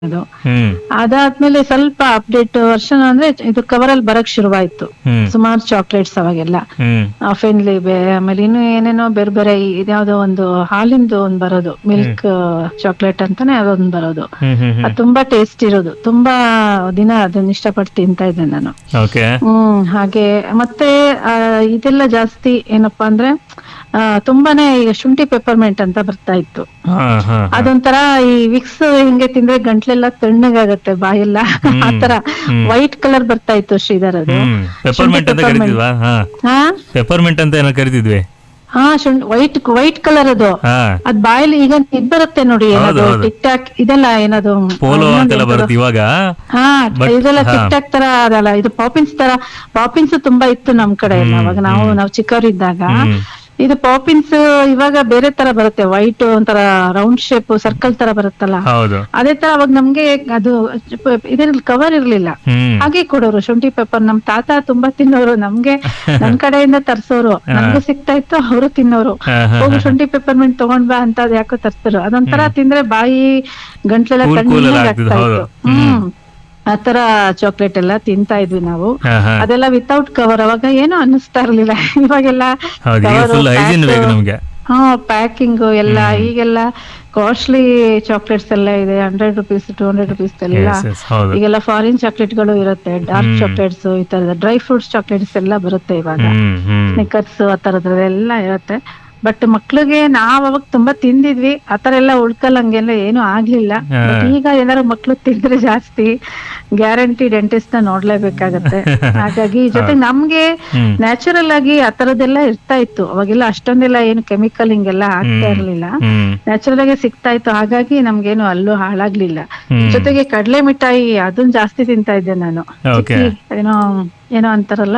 ಅದು ಹ್ಮ್ ಅದಾದ್ಮೇಲೆ ಸ್ವಲ್ಪ ಅಪ್ಡೇಟ್ ವರ್ಷನ್ ಅಂದ್ರೆ ಇದು ಕವರ್ ಅಲ್ಲಿ ಬರಕ್ ಶುರುವಾಯ್ತು ಹ್ಮ್ ಸುಮಾರು ಚಾಕ್ಲೇಟ್ಸ್ ಅವಾಗೆಲ್ಲ ಹ್ಮ್ ಫೆನ್ಲಿ ಬೇ ಆಮೇಲೆ ಇನ್ನು ಏನೇನೋ ಬೇರೆ ಬೇರೆ ಈ- ಇದ್ಯಾವ್ದೋ ಒಂದು ಹಾಲಿಂದು ಒಂದ್ ಬರೋದು ಮಿಲ್ಕ್ ಚಾಕ್ಲೇಟ್ ಅಂತಾನೆ ಅದೊಂದ್ ಬರೋದು ಹ್ಮ್ ಹ್ಮ್ ಹ್ಮ್ ಅದು ತುಂಬಾ ಟೇಸ್ಟ್ ಇರೋದು ತುಂಬಾ ದಿನ ಅದನ್ನ ಇಷ್ಟಪಟ್ಟು ತಿಂತಾ ಇದ್ದೆ ನಾನು ಓಕೆ ಹ್ಮ್ ಹಾಗೆ ಮತ್ತೆ ಆ, ಇದೆಲ್ಲ ಜಾಸ್ತಿ ಏನಪ್ಪಾ ಅಂದ್ರೆ ಆ, ತುಂಬಾನೇ ಈಗ ಶುಂಠಿ ಪೆಪ್ಪರ್ಮೆಂಟ್ ಅಂತ ಬರ್ತಾ ಇತ್ತು ಹಾ ಹಾ ಅದೊಂಥರ ಈ ವಿಕ್ಸ್ ಹಿಂಗೆ ತಿಂದ್ರೆ ಗಂಟ್ಲೆಲ್ಲ ತಣ್ಣಗಾಗತ್ತೆ ಬಾಯೆಲ್ಲ ಆತರ ವೈಟ್ ಕಲರ್ ಬರ್ತಾ ಇತ್ತು ಶ್ರೀಧರ್ ಅದು ಹ್ಮ್ ಪೆಪರ್ಮೆಂಟ್ ಅಂತ peppermint. ಕರಿತಿದ್ವಾ ಹಾ ಹಾ ಪೆಪರ್ಮೆಂಟ್ ಅಂತ ಏನೋ ಕರಿತಿದ್ವಿ ಹಾ ಶುಂಠಿ ವೈಟ್ ವೈಟ್ ಕಲರ್ ಅದು ಹಾ ಅದ್ ಬಾಯಲ್ಲಿ ಈಗ ಇದ್ ಬರುತ್ತೆ ನೋಡಿ ಏನದು ಹೌದು. ಟಿಕ್ ಟಾಕ್ ಇದೆಲ್ಲ ಏನದು ಪೋಲೋ ಇನ್ನೊಂದ್ ಅಂತೆಲ್ಲ ಎಂತದು? ಬರುತ್ತೆ ಇವಾಗ ಹಾ But- ಇದೆಲ್ಲ ಹಾ. ಟಿಕ್ ಟಾಕ್ ತರ ಅದಲ್ಲ ಇದು ಪಾಪಿನ್ಸ್ ತರ ಪಾಪಿನ್ಸ್ ತುಂಬಾ ಇತ್ತು ನಮ್ ಕಡೆ ಎಲ್ಲ ಅವಾಗ ನಾವು ನಾವು ಚಿಕ್ಕವರಿದ್ದಾಗ ಹ್ಮ್. ಇದು ಪಾಪಿನ್ಸ್ ಇವಾಗ ಬೇರೆ ತರ ಬರುತ್ತೆ ವೈಟ್ ಒಂಥರ ರೌಂಡ್ ಶೇಪ್ ಸರ್ಕಲ್ ತರ ಬರುತ್ತಲ್ಲ ಹೌದು ಅದೇ ತರ ಅವಾಗ ನಮ್ಗೆ ಅದು ಇದ್ರಲ್ಲಿ ಕವರ್ ಇರ್ಲಿಲ್ಲ ಹ್ಮ್ ಹಾಗೆ ಕೊಡೋರು ಶುಂಠಿ ಪೆಪ್ಪರ್ ನಮ್ ತಾತ ತುಂಬಾ ತಿನ್ನೋರು ನಮ್ಗೆ ನನ್ ಕಡೆಯಿಂದ ತರ್ಸೋರು ನಮ್ಗೆ ಸಿಗ್ತಾ ಇತ್ತು ಅವರು ತಿನ್ನೋರು ಹಾ, ಹಾ, ಹೋಗು ಶುಂಠಿ ಪೆಪ್ಪರ್ಮೆಂಟ್ ತಗೊಂಡ್ ಬಾ ಅಂತ ಅದ್ ಯಾಕೋ ತರ್ಸ್ತಾರೆ ಅದೊಂಥರ ತಿಂದ್ರೆ ಬಾಯಿ ಗಂಟ್ಲೆಲ್ಲ Cool, cool ಎಲ್ಲ ತಣ್ಣಗೆ ಆಗ್ತಿತ್ತು, ಆಗ್ತಾ ಹೌದು. ಇತ್ತು ಹ್ಮ್ ಆತರ ಚಾಕ್ಲೇಟ್ ಎಲ್ಲ ತಿಂತಾ ಇದ್ವಿ ನಾವು ಹಾ ಹಾ ಅದೆಲ್ಲ ವಿತೌಟ್ ಕವರ್ ಅವಾಗ ಏನು ಅನ್ನಿಸ್ತಾ ಇರ್ಲಿಲ್ಲ ಇವಾಗೆಲ್ಲ ಹೌದು ಈಗ cover, ಫುಲ್ ಹೈಜಿನ್ pack, ಬೇಕು ನಮ್ಗೆ ಹಾ ಪ್ಯಾಕಿಂಗ್ ಎಲ್ಲ ಈಗೆಲ್ಲ ಕಾಸ್ಟ್ಲಿ ಚಾಕ್ಲೇಟ್ಸ್ ಎಲ್ಲ ಇದೆ hundred rupees two hundred rupees ಎಲ್ಲ Yes, yes, ಹೌದು ಈಗೆಲ್ಲ ಫಾರಿನ್ ಚಾಕ್ಲೇಟ್ ಗಳು ಇರುತ್ತೆ ಡಾರ್ಕ್ ಚಾಕ್ಲೇಟ್ಸ್ ಈ ತರದ ಡ್ರೈ ಫ್ರೂಟ್ಸ್ ಚಾಕ್ಲೇಟ್ಸ್ ಎಲ್ಲ ಬರುತ್ತೆ ಇವಾಗ ಹ್ಮ್ ಹ್ಮ್ ಸ್ನಿಕರ್ಸ್ ಆ ತರದ್ರೆಲ್ಲ ಇರುತ್ತೆ ಬಟ್ ಮಕ್ಳಿಗೆ ನಾವ್ ಅವಾಗ ತುಂಬಾ ತಿಂದಿದ್ವಿ ಆತರ ಎಲ್ಲ ಉಳ್ಕಲ್ಲಂಗೆಲ್ಲ ಏನು ಆಗ್ಲಿಲ್ಲ ಹಾ. But ಈಗ ಏನಾದ್ರು ಮಕ್ಳು ತಿಂದ್ರೆ ಜಾಸ್ತಿ ಗ್ಯಾರಂಟಿ ಡೆಂಟಿಸ್ಟ್ ನ ನೋಡ್ಲೇಬೇಕಾಗತ್ತೆ ಹಾಗಾಗಿ ಜೊತೆ ನಮ್ಗೆ ಹ್ಮ್. ನ್ಯಾಚುರಲ್ ಆಗಿ ಆ ತರದೆಲ್ಲ ಇರ್ತಾ ಇತ್ತು ಅವಾಗೆಲ್ಲ ಅಷ್ಟೊಂದೆಲ್ಲ ಏನು ಕೆಮಿಕಲ್ ಹಿಂಗೆಲ್ಲ ಆಗ್ತಾ ಇರ್ಲಿಲ್ಲ ಹ್ಮ್ ನ್ಯಾಚುರಲ್ ಆಗಿ ಸಿಗ್ತಾ ಇತ್ತು ಹಾಗಾಗಿ ನಮ್ಗೇನು ಅಲ್ಲೂ ಹಾಳಾಗ್ಲಿಲ್ಲ ಹ್ಮ್. ಜೊತೆಗೆ ಕಡಲೆ ಮಿಠಾಯಿ ಅದನ್ನ ಜಾಸ್ತಿ ತಿಂತಾ ಇದ್ದೆ ನಾನು Okay. ಚಿಕ್ಕಿ ಏನೋ ಏನೋ ಅಂತಾರಲ್ಲ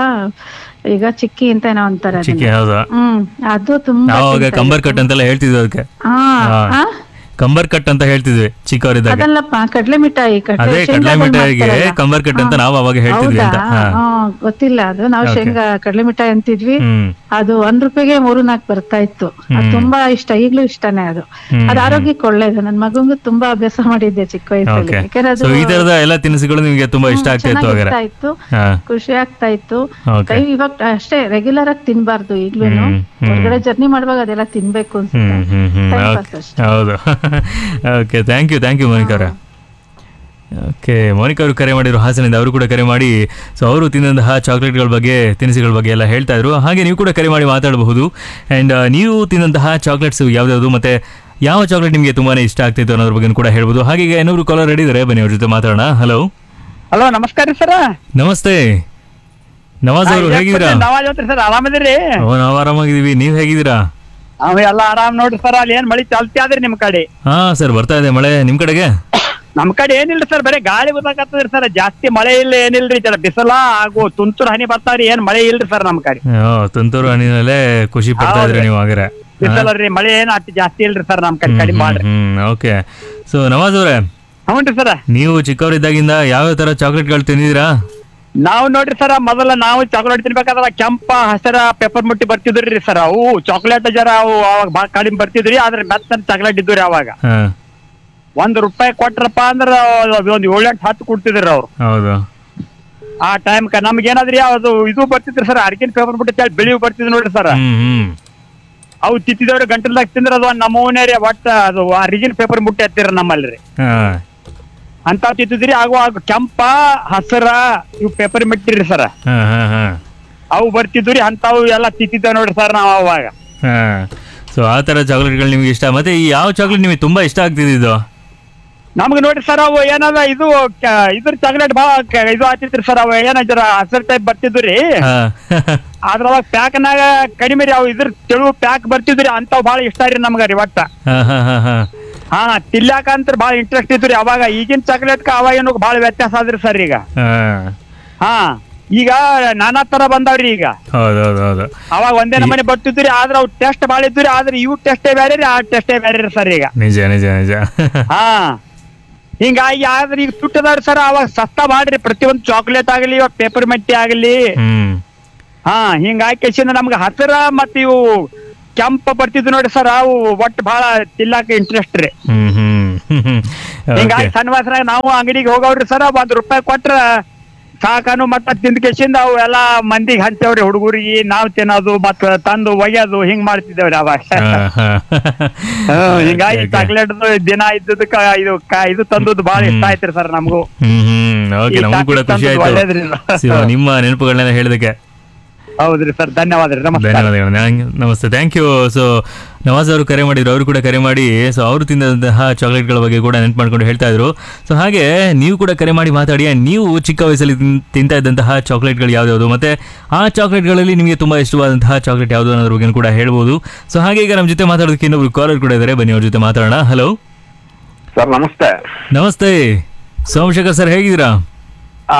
ಈಗ ಚಿಕ್ಕಿ ಅಂತ ಏನೋ ಅಂತಾರೆ ಅದನ್ನ. ಚಿಕ್ಕಿ ಹೌದು ಹ್ಮ್ ಅದು ತುಂಬಾ ನಾವು ಅವಾಗ ತಿಂತಾ ಕಂಬರ್ ಇದ್ದೆ. ಕಟ್ ಅಂತೆಲ್ಲ ಹೇಳ್ತಿದ್ವಿ ಅದಕ್ಕೆ ಹಾ ಹಾ. ಹಾ? ಕಂಬರ್ ಕಟ್ ಅಂತ ಹೇಳ್ತಿದ್ವಿ ಚಿಕ್ಕವರಿದ್ದಾಗ ಅದಲ್ಲಪ್ಪ ಕಡ್ಲೆ ಮಿಠಾಯಿ ಕಡ್ಲೆ ಅದೇ ಕಡಲೆ ಶೇಂಗಾದಲ್ಲಿ ಮಿಠಾಯಿಗೆ ಮಾಡ್ತಾರಲ್ಲ. ಕಂಬರ್ ಕಟ್ ಅಂತ ನಾವು ಅವಾಗ ಹೇಳ್ತಿದ್ವಿ ಹೌದಾ ಅಂತ ಹಾ ಹಾ, ಗೊತ್ತಿಲ್ಲ ಅದು ನಾವು Okay. ಶೇಂಗಾ ಕಡ್ಲೆ ಮಿಠಾಯಿ ಅಂತಿದ್ವಿ ಹ್ಮ್ ಅದು ಒಂದ್ ರೂಪಾಯಿಗೆ ಮೂರು ನಾಲ್ಕು ಬರ್ತಾ ಇತ್ತು ಅದು ತುಂಬಾ ಇಷ್ಟ ಈಗ್ಲೂ ಇಷ್ಟನೇ ಅದು ಹ್ಮ್. ಅದು ಆರೋಗ್ಯಕ್ಕೆ ಒಳ್ಳೇದು ನನ್ ಮಗಂಗೂ ತುಂಬಾ ಅಭ್ಯಾಸ ಮಾಡಿದ್ದೆ ಚಿಕ್ಕ ವಯಸ್ಸಲ್ಲಿ ಓಕೆ ಯಾಕಂದ್ರೆ ಸೊ ಅದು ಈ ತರದ ಎಲ್ಲ ತಿನಿಸುಗಳು ನಿಮ್ಗೆ ತುಂಬಾ ಇಷ್ಟ ಆಗ್ತಾ ಇತ್ತು ಚೆನ್ನಾಗಿ ಹಾಗಾದ್ರೆ ಇಷ್ಟ ಆಯ್ತು ಹಾ ಖುಷಿ ಆಗ್ತಾ ಇತ್ತು ಓಕೆ ಕೈ ಇವಾಗ ಅಷ್ಟೇ ರೆಗ್ಯುಲರ್ ಆಗಿ ತಿನ್ಬಾರ್ದು ಈಗ್ಲೂ ಹ್ಮ್, ಹ್ಮ್. ಹೊರಗಡೆ ಜರ್ನಿ ಮಾಡುವಾಗ ಅದೆಲ್ಲ ತಿನ್ಬೇಕು ಅನ್ಸುತ್ತೆ ಹ್ಮ್ ಹ್ಮ್ ಹ್ಮ್ Time ಓಕೆ pass ಅಷ್ಟೇ. ಹೌದು okay thank you thank you Monika ಅವರ ಓಕೆ ಮೋನಿಕಾ ಅವರು ಕರೆ ಮಾಡಿದ್ರು ಹಾಸನಿಂದ ಅವರು ಕೂಡ ಕರೆ ಮಾಡಿ ಸೊ ಅವರು ತಿಂದಂತಹ ಚಾಕ್ಲೇಟ್ಗಳ ಬಗ್ಗೆ ತಿನಿಸುಗಳ ಬಗ್ಗೆ ಎಲ್ಲ ಹೇಳ್ತಾ ಇದ್ರು ಹಾಗೆ ನೀವು ಕೂಡ ಕರೆ ಮಾಡಿ ಮಾತಾಡಬಹುದು ಆ್ಯಂಡ್ ನೀವು ತಿಂದಂತಹ ಚಾಕ್ಲೇಟ್ಸ್ ಯಾವ್ದಾವುದು ಮತ್ತೆ ಯಾವ ಚಾಕ್ಲೇಟ್ ನಿಮಗೆ ತುಂಬಾನೇ ಇಷ್ಟ ಆಗ್ತಿತ್ತು ಅನ್ನೋದ್ರ ಬಗ್ಗೆ ಕೂಡ ಹೇಳ್ಬೋದು ಹಾಗೆ ಈಗ ಇನ್ನೊಬ್ರು ಕಾಲರ್ ರೆಡಿ ಇದ್ದಾರೆ ಬನ್ನಿ ಅವ್ರ ಜೊತೆ ಮಾತಾಡೋಣ ಹಲೋ ಹಲೋ ನಮಸ್ಕಾರ ರೀ ಸರ್ ನಮಸ್ತೆ ನವಾಜ್ ಅವರು ಹೇಗಿದ್ದೀರಾ ನವಾಜ್ ಐತ್ರಿ ಸರ್ ಆರಾಮದಿರಿ ಓ ನಾವು ಆರಾಮಾಗಿದ್ದೀವಿ ನೀವು ಹೇಗಿದ್ದೀರಾ ಅವ ಎಲ್ಲ ಆರಾಮ್ ನೋಡ್ರಿ ಸರ್ ಅಲ್ಲಿ ಏನ್ ಮಳಿ ಚಾಲ್ತಿ ಆದ್ರಿ ನಿಮ್ ಕಡೆ ಹಾ ಸರ್ ಬರ್ತಾ ಇದೆ ಮಳೆ ನಿಮ್ ಕಡೆಗೆ ನಮ್ ಕಡೆ ಏನಿಲ್ರಿ ಸರ್ ಬರೀ ಗಾಳಿ ಬದಾಕತ್ತದ್ರಿ ಸರ್ ಜಾಸ್ತಿ ಮಳೆ ಇಲ್ಲ ಏನಿಲ್ರಿ ಜರ ಬಿಸಿಲ ಹಾಗೂ ತುಂತುರು ಹನಿ ಬರ್ತಾವ್ರಿ ಏನ್ ಮಳೆ ಇಲ್ರಿ ಸರ್ ನಮ್ ಕಡೆ ಓ ತುಂತೂರು ಹಣ್ಣಿನಲ್ಲೇ ಖುಷಿ ಪಡ್ತಾ ಇದ್ರಿ ನೀವು ಹಾಗಾದ್ರೆ ಬಿಸಿಲರಿ ಮಳೆ ಏನ್ ಅಷ್ಟು ಜಾಸ್ತಿ ಇಲ್ರಿ ಸರ್ ನಮ್ ಕಡೆ ಕಡಿಮೆ ಮಾಡ್ರಿ ಹ್ಮ್ ಓಕೆ ಸೊ ನವಾಜ್ ಅವರೇ ಹ್ಞೂನ್ರಿ ಸರ್ ನೀವು ಚಿಕ್ಕವರಿದ್ದಾಗಿಂದ ಯಾವ ತರ ಚಾಕ್ಲೇಟ್ಗಳು ತಿಂದಿದ್ದೀರಾ ನಾವು ನೋಡ್ರಿ ಸರ್ ಮೊದಲ ನಾವು ಚಾಕ್ಲೇಟ್ ತಿನ್ಬೇಕಾದ್ರ ಕೆಂಪ ಹಸಿರ ಪೇಪರ್ ಮುಟ್ಟಿ ಬರ್ತಿದ್ರಿ ಸರ್ ಅವು ಚಾಕ್ಲೇಟ್ ಜರ ಅವು ಅವಾಗ ಭಾಳ ಕಡಿಮೆ ಬರ್ತಿದ್ರಿ ಆದ್ರೆ ಮೆತ್ತನ ಚಾಕ್ಲೇಟ್ ಇದ್ವು ರೀ ಅವಾಗ ಹಾ ಒಂದ್ ರೂಪಾಯಿ ಕೊಟ್ರಪ್ಪ ಅಂದ್ರ ಒಂದ್ ಏಳೆಂಟು ಹತ್ತು ಕೊಡ್ತಿದ್ರಿ ಅವ್ರು ಹೌದು ಆ ಟೈಮ್ ನಮ್ಗೆ ಏನಾದ್ರಿ ಅದು ಇದು ಬರ್ತಿದ್ರಿ ಸರ್ ಅರ್ಕಿನ್ ಪೇಪರ್ ಬಿಟ್ಟು ಹೇಳಿ ಬೆಳಿವು ಬರ್ತಿದ್ ನೋಡ್ರಿ ಸರ್ ಹ್ಮ್ ಹ್ಮ್ ಅವು ತಿತ್ತಿದವ್ರು ಗಂಟಲ್ದಾಗ ತಿಂದ್ರ ಅದು ಒಂದ್ ನಮೂನೆ ರೀ ಒಟ್ಟ ಅದು ಅರಿಜಿನ್ ಪೇಪರ್ ಮುಟ್ಟಿ ಹತ್ತಿರ ನಮ್ಮಲ್ಲಿ ರೀ ಹಾ ಅಂತ ತಿತ್ತಿದ್ರಿ ಆಗ ಆಗ ಕೆಂಪ ಹಸರ ಇವು ಪೇಪರ್ ಮಿಟ್ಟಿರಿ ಸರ್ ಹಾ ಹಾ ಹಾ ಅವು ಬರ್ತಿದ್ವಿ ರೀ ಅಂತಾವು ಎಲ್ಲ ತಿತ್ತಿದ್ದೇವ್ ನೋಡ್ರಿ ಸರ್ ನಾವು ಅವಾಗ ಹಾ ಸೊ ಆ ತರ ಚಾಕ್ಲೇಟ್ಗಳು ನಿಮ್ಗೆ ಇಷ್ಟ ಮತ್ತೆ ಈ ಯಾವ ಚಾಕ್ಲೇಟ್ ನಿಮಗೆ ತುಂಬಾ ಇಷ್ಟ ಆಗ್ತಿದ್ದು ನಮ್ಗೆ ನೋಡ್ರಿ ಸರ್ ಅವು ಏನದ ಇದು ಕ- ಇದ್ರ ಚಾಕ್ಲೇಟ್ ಭಾಳ ಕ- ಇದು ಆಗ್ತಿತ್ರಿ ಸರ್ ಅವು ಏನ ಜರ ಹಸರ್ ಟೈಪ್ ಬರ್ತಿದ್ವು ರೀ ಹಾ ಅದ್ರೊಳಗ ಪ್ಯಾಕ್ನಾಗ ಕಡಿಮೆ ರೀ ಅವು ಇದ್ರ ತೆಳು ಪ್ಯಾಕ್ ಬರ್ತಿದ್ರಿ ಅಂತಾವ್ ಭಾಳ ಇಷ್ಟ ರೀ ನಮ್ಗ ರೀ ಒಟ್ಟ ಹಾ ಹಾ ಹಾ ಹಾ ಹಾ ತಿಲ್ಲಾಕ ಅಂತ ಭಾಳ ಇಂಟ್ರೆಸ್ಟ್ ಇತ್ತು ಅವಾಗ ಈಗಿನ ಚಾಕ್ಲೇಟ್ ಅವಾಗ ಏನು ಭಾಳ ವ್ಯತ್ಯಾಸ ಆದ್ರಿ ಸರ್ ಈಗ ಹಾ ಹಾ ಈಗ ನಾನಾ ತರ ಬಂದಾವ್ರಿ ಈಗ ಹೌದು ಹೌದು ಹೌದು ಅವಾಗ ಒಂದೇ ನಮನೆ ಬರ್ತಿದ್ರಿ ಆದ್ರ ಅವ್ ಟೆಸ್ಟ್ ಭಾಳ ಇದ್ರಿ ಆದ್ರೆ ಇವು ಟೆಸ್ಟೇ ಬೇರೆ ರೀ ಆ ಟೆಸ್ಟೇ ಬೇರೆ ರೀ ಸರ್ ಈಗ ನಿಜ ನಿಜ ನಿಜ ಹಾ ಹಿಂಗಾಗಿ ಆದ್ರೆ ಈಗ ತುಟ್ಟದವ್ರಿ ಸರ್ ಅವಾಗ ಸಸ್ತಾ ಮಾಡ್ರಿ ಪ್ರತಿಯೊಂದು ಚಾಕ್ಲೇಟ್ ಆಗಲಿ ಇವಾಗ ಪೇಪರ್ ಮೆಟ್ಟಿ ಆಗಲಿ ಹ್ಮ್ ಹಾ ಹಿಂಗಾಗಿ ಕೆಸಿಂದ ನಮ್ಗೆ ಹಸಿರ ಮತ್ತ ಇವು ಕೆಂಪ ಬರ್ತಿದ್ವು ನೋಡಿ ಸರ್ ಅವು ಒಟ್ಟು ಭಾಳ ತಿಲ್ಲಾಕ ಇಂಟ್ರೆಸ್ಟ್ ರೀ ಹ್ಮ್ ಹ್ಮ್ ಹ್ಮ್ ಹಿಂಗಾಗಿ ಓಕೆ ಸಣ್ಣ ವಯಸ್ಸಿನಾಗ ನಾವು ಅಂಗಡಿಗೆ ಹೋಗವ್ರಿ ಸರ್ ಒಂದ್ ರೂಪಾಯಿ ಕೊಟ್ರ ಸಾಕನು ಮತ್ತ ತಿಂದ ಕೆಸಿಂದ ಅವು ಎಲ್ಲಾ ಮಂದಿಗೆ ಹಂಚವ್ರಿ ಹುಡುಗರಿಗೆ ನಾವ್ ತಿನ್ನೋದು ಮತ್ತ ತಂದು ಒಯ್ಯೋದು ಹಿಂಗ್ ಮಾಡ್ತಿದ್ದೇವ್ರಿ ಅವಾಗ ಹ್ಮ್, ಹಿಂಗಾಗಿ ಚಾಕ್ಲೇಟ್ ದಿನ ಇದ್ದದಕ್ಕ ಇದು ಕ- ಇದು ತಂದದ್ದು ಬಹಳ ಇಷ್ಟ ಆಯ್ತ್ರಿ ಸರ್ ನಮಗೂ ಹ್ಮ್ ಹ್ಮ್ ಓಕೆ ಈ ನಮಗೂ ಕೂಡ chocolate ಖುಷಿ ತಂದದ್ದು ಆಯ್ತು ಒಳ್ಳೇದ್ರಿ ಇದು. ಶಿವ, ನಿಮ್ಮ ನೆನಪುಗಳನ್ನೆಲ್ಲ ಹೇಳೋದಕ್ಕೆ ಹೌದ್ರಿ ಸರ್ ಧನ್ಯವಾದ ರೀ ನಮಸ್ಕಾರ ಧನ್ಯವಾದಗಳು ನಾನ್- ನಮಸ್ತೆ ಥ್ಯಾಂಕ್ ಯು ಸೊ ನವಾಜ್ ಅವರು ಕರೆ ಮಾಡಿದ್ರು ಅವರು ಕೂಡ ಕರೆ ಮಾಡಿ ಸೊ ಅವರು ತಿಂದಂತಹ ಚಾಕ್ಲೇಟ್ಗಳ ಬಗ್ಗೆ ಕೂಡ ನೆನಪು ಮಾಡ್ಕೊಂಡು ಹೇಳ್ತಾ ಇದ್ರು ಸೊ ಹಾಗೆ ನೀವು ಕೂಡ ಕರೆ ಮಾಡಿ ಮಾತಾಡಿ and ನೀವು ಚಿಕ್ಕ ವಯಸ್ಸಲ್ಲಿ ತಿನ್- ತಿಂತಾ ಇದ್ದಂತಹ ಚಾಕ್ಲೇಟ್ಗಳು ಯಾವ್ದು ಮತ್ತೆ ಆ ಚಾಕ್ಲೇಟ್ಗಳಲ್ಲಿ ನಿಮಗೆ ತುಂಬಾ ಇಷ್ಟವಾದಂತಹ ಚಾಕ್ಲೇಟ್ ಯಾವುದು ಅನ್ನೋದ್ರ ಬಗ್ಗೆ ಕೂಡ ಹೇಳ್ಬೋದು ಸೊ ಹಾಗೆ ಈಗ ನಮ್ಮ ಜೊತೆ ಮಾತಾಡೋದಕ್ಕೆ ಇನ್ನೊಬ್ರು ಕಾಲರ್ ಕೂಡ ಇದ್ದಾರೆ ಬನ್ನಿ ಅವ್ರ ಜೊತೆ ಮಾತಾಡೋಣ ಹಲೋ ಸರ್ ನಮಸ್ತೆ ನಮಸ್ತೆ ಸೋಮಶೇಖರ್ ಸರ್ ಹೇಗಿದ್ದೀರಾ ಆ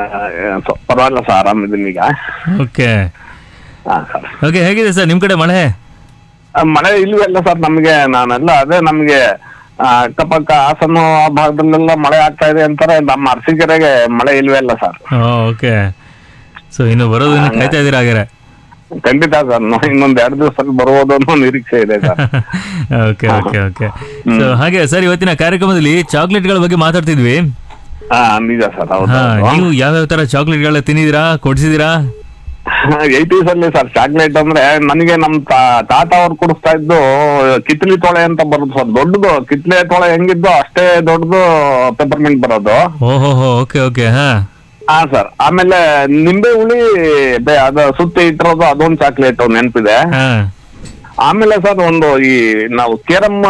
ಸ- ಪರವಾಗಿಲ್ಲ ಸರ್ ಆರಾಮಿದ್ದೀನಿ ಈಗ ಓಕೆ ಹಾ ಸರ್ ಓಕೆ ಹೇಗಿದೆ ಸರ್ ನಿಮ್ಮ ಕಡೆ ಮಳೆ ಆ, ಮಳೆ ಇಲ್ವಲ್ಲ ಸರ್ ನಮಗೆ ನಾನೆಲ್ಲ ಅದೇ ನಮಗೆ ಆ, ಅಕ್ಕಪಕ್ಕ ಹಾಸನ ಆ ಭಾಗದಲ್ಲೆಲ್ಲ ಮಳೆ ಆಗ್ತಾ ಇದೆ ಅಂತಾರೆ ನಮ್ಮ ಅರಸೀಕೆರೆಗೆ ಮಳೆ ಇಲ್ವೇ ಇಲ್ಲ ಸರ್ ಓಕೆ ಸೊ ಇನ್ನು ಬರೋದನ್ನ ಕಾಯ್ತಾ ಇದ್ದೀರಾ ಹಾಗಾದ್ರೆ ಖಂಡಿತ ಸರ್ ನೋ- ಇನ್ನೊಂದ್ ಎರಡು ದಿವಸದಲ್ಲಿ ಬರ್ಬೋದು ಅನ್ನೋ ನಿರೀಕ್ಷೆ ಇದೆ sir okay okay okay so ಹಾಗೆ ಸರ್ ಇವತ್ತಿನ ಕಾರ್ಯಕ್ರಮದಲ್ಲಿ ಚಾಕ್ಲೇಟ್ಗಳ ಬಗ್ಗೆ ಮಾತಾಡ್ತಿದ್ವಿ ಹಾ ನಿಜ ಸರ್ ಹೌದು ಹಾ ನೀವು ಯಾವ್ಯಾವ ತರ ಚಾಕ್ಲೇಟ್ಗಳ ತಿಂದಿದ್ದೀರಾ ಕೊಡ್ಸಿದ್ದೀರಾ ಏಯ್ಟೀಸ್ ಅಲ್ಲಿ ಸರ್ ಚಾಕ್ಲೇಟ್ ಅಂದ್ರೆ ನನಗೆ ನಮ್ ತಾ- ತಾತ ಅವ್ರು ಕುಡಿಸ್ತಾ ಇದ್ದು ಕಿತ್ಲಿ ತೊಳೆ ಅಂತ ಬರೋದು ಸರ್ ದೊಡ್ಡದು ಕಿತ್ಲೆ ತೊಳೆ ಹೆಂಗಿದ್ದು ಅಷ್ಟೇ ದೊಡ್ಡದು ಪೆಪರ್ಮೆಂಟ್ ಬರೋದು ಓಹೋ ಹೋ ಓಕೆ ಓಕೆ ಹಾ ಹಾ ಸರ್ ಆಮೇಲೆ ನಿಂಬೆ ಹುಳಿ ಬೆ- ಅದ ಸುತ್ತಿ ಇಟ್ಟಿರೋದು ಅದೊಂದು ಚಾಕ್ಲೇಟ್ ನೆನಪಿದೆ ಹಾ ಆಮೇಲೆ ಸರ್ ಒಂದು ಈ ನಾವು ಕೇರಮ್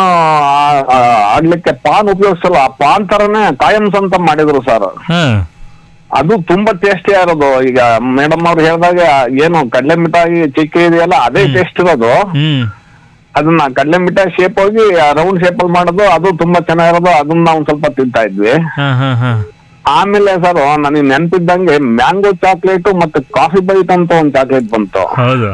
ಆಡ್ಲಿಕ್ಕೆ ಪಾನ್ ಉಪಯೋಗಿಸಲ್ಲ ಆ ಪಾನ್ ತರನೇ ಕಾಯಮ್ಸ್ ಅಂತ ಮಾಡಿದ್ರು ಸರ್ ಹಾ ಅದು ತುಂಬಾ ಟೇಸ್ಟಿ ಇರೋದು ಈಗ ಮೇಡಮ್ ಅವ್ರು ಹೇಳಿದಾಗ ಏನು ಕಡಲೆ ಮಿಠಾಯಿ ಚಿಕ್ಕ ಇದೆಯಲ್ಲ ಅದೇ ಟೇಸ್ಟ್ ಇರೋದು ಹ್ಮ್ ಅದನ್ನ ಕಡಲೆ ಮಿಠಾಯಿ ಶೇಪ್ ಹೋಗಿ ರೌಂಡ್ ಶೇಪ್ ಅಲ್ಲಿ ಮಾಡೋದು ಅದು ತುಂಬಾ ಚೆನ್ನಾಗಿರೋದು ಅದನ್ನ ನಾವು ಸ್ವಲ್ಪ ತಿಂತಾ ಇದ್ವಿ ಹಾ ಹಾ ಹಾ ಆಮೇಲೆ ಸರ್ ನನಗೆ ನೆನ್ಪಿದ್ದಂಗೆ ಮ್ಯಾಂಗೋ ಚಾಕ್ಲೇಟ್ ಮತ್ತೆ ಕಾಫಿ ಬೈಟ್ ಅಂತ ಒಂದು ಚಾಕ್ಲೇಟ್ ಬಂತು ಹೌದು